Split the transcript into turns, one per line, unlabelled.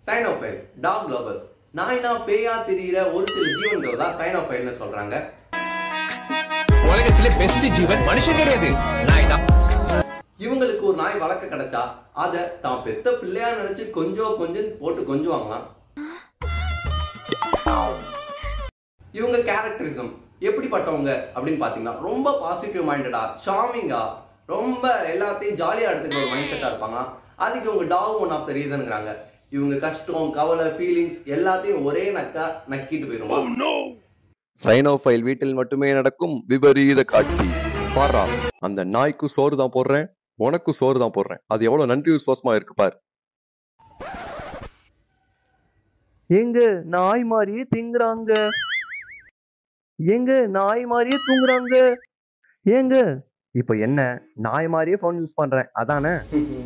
சைனோஃபைல் talk lovers நாய்னா பேயா தெரியிற ஒரு சில ஜீவன்கள் தான் சைனோஃபைல்னு சொல்றாங்க
உலகத்திலே பெஸ்ட் ஜீவன் மனுஷன் கிடையாது நாய் தான்
இவங்களுக்கு ஒரு நாய் வளர்க்க கிடைச்சா அதை தான் பெத்த பிள்ளையா நினைச்சு கொஞ்சம் கொஞ்சம் போட்டு கொஞ்சுவாங்களாம் இவங்க கேரக்டரிசம் எப்படிப்பட்டவங்க அப்படின்னு பாத்தீங்கன்னா ரொம்ப பாசிட்டிவ் மைண்டடா சாமிங்கா ரொம்ப எல்லாத்தையும் ஜாலியா எடுத்துக்கிற ஒரு மைண்ட் செட்டா இருப்பாங்க அதுக்கு இவங்க டாக் ஒன் ஆஃப் த ரீசன்ங்கிறாங்க இவங்க கஷ்டம் கவலை ஃபீலிங்ஸ் எல்லாத்தையும் ஒரே நக்கா நக்கிட்டு போயிருவாங்க
சைனோஃபைல் வீட்டில் மட்டுமே நடக்கும் விபரீத காட்சி பாரா அந்த நாய்க்கு சோறு தான் போடுறேன் உனக்கு சோறு தான் போடுறேன் அது எவ்வளவு நன்றி விசுவாசமா இருக்கு பார்
எங்க நாய் மாதிரியே திங்குறாங்க எங்க நாய் மாதிரியே தூங்குறாங்க ஏங்க இப்ப என்ன நாய் மாதிரியே ஃபோன் யூஸ் பண்றேன் அதானே